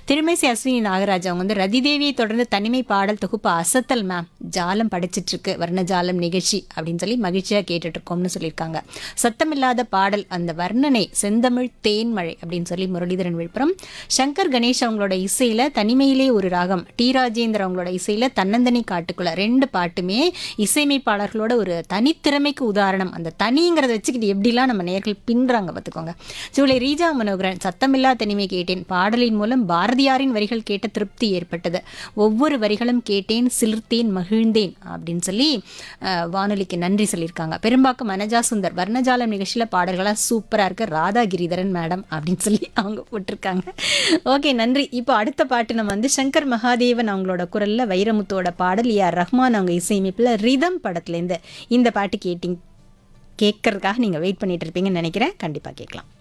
திருமேசி அஸ்வினி நாகராஜ் அவங்க வந்து ரதிதேவியை தொடர்ந்து தனிமை பாடல் தொகுப்பு அசத்தல் மேம் ஜாலம் படிச்சிட்டு இருக்கு வர்ணஜாலம் நிகழ்ச்சி அப்படின்னு சொல்லி மகிழ்ச்சியா கேட்டுட்டு இருக்கோம்னு சொல்லியிருக்காங்க சத்தமில்லாத பாடல் அந்த வர்ணனை செந்தமிழ் தேன்மழை அப்படின்னு சொல்லி முரளிதரன் விழுப்புரம் சங்கர் கணேஷ் அவங்களோட இசையில தனிமையிலே ஒரு ராகம் டி ராஜேந்தர் அவங்களோட இசையில தன்னந்தனி காட்டுக்குள்ள ரெண்டு பாட்டுமே இசையமைப்பாளர்களோட ஒரு தனித்திறமைக்கு உதாரணம் அந்த தனிங்கிறத வச்சுக்கிட்டு எப்படிலாம் நம்ம நேர்கள் பின்றாங்க பார்த்துக்கோங்க ஜூலை ரீஜா மனோகரன் சத்தமில்லா தனிமை கேட்டேன் பாடலின் மூலம் பாரதியாரின் வரிகள் கேட்ட திருப்தி ஏற்பட்டது ஒவ்வொரு வரிகளும் கேட்டேன் சிலிர்த்தேன் மகிழ்ந்தேன் அப்படின்னு சொல்லி அஹ், வானொலிக்கு நன்றி சொல்லியிருக்காங்க பெரும்பாக்கம் மனஜா சுந்தர் வர்ணஜாலம் நிகழ்ச்சியில் பாடல்களாக சூப்பராக இருக்கு ராதா கிரிதரன் மேடம் அப்படின்னு சொல்லி அவங்க போட்டிருக்காங்க ஓகே நன்றி இப்போ அடுத்த பாட்டு நம்ம வந்து சங்கர் மகாதேவன் அவங்களோட குரல்ல வைரமுத்தோட பாடல் ஏஆர் ரஹ்மான் அவங்க இசையமைப்பில் ரிதம் படத்துலேருந்து இந்த பாட்டு கேட்டிங் கேட்கறதுக்காக நீங்கள் வெயிட் பண்ணிட்டு இருப்பீங்கன்னு நினைக்கிறேன் கண்டிப்பாக கேட்கலாம்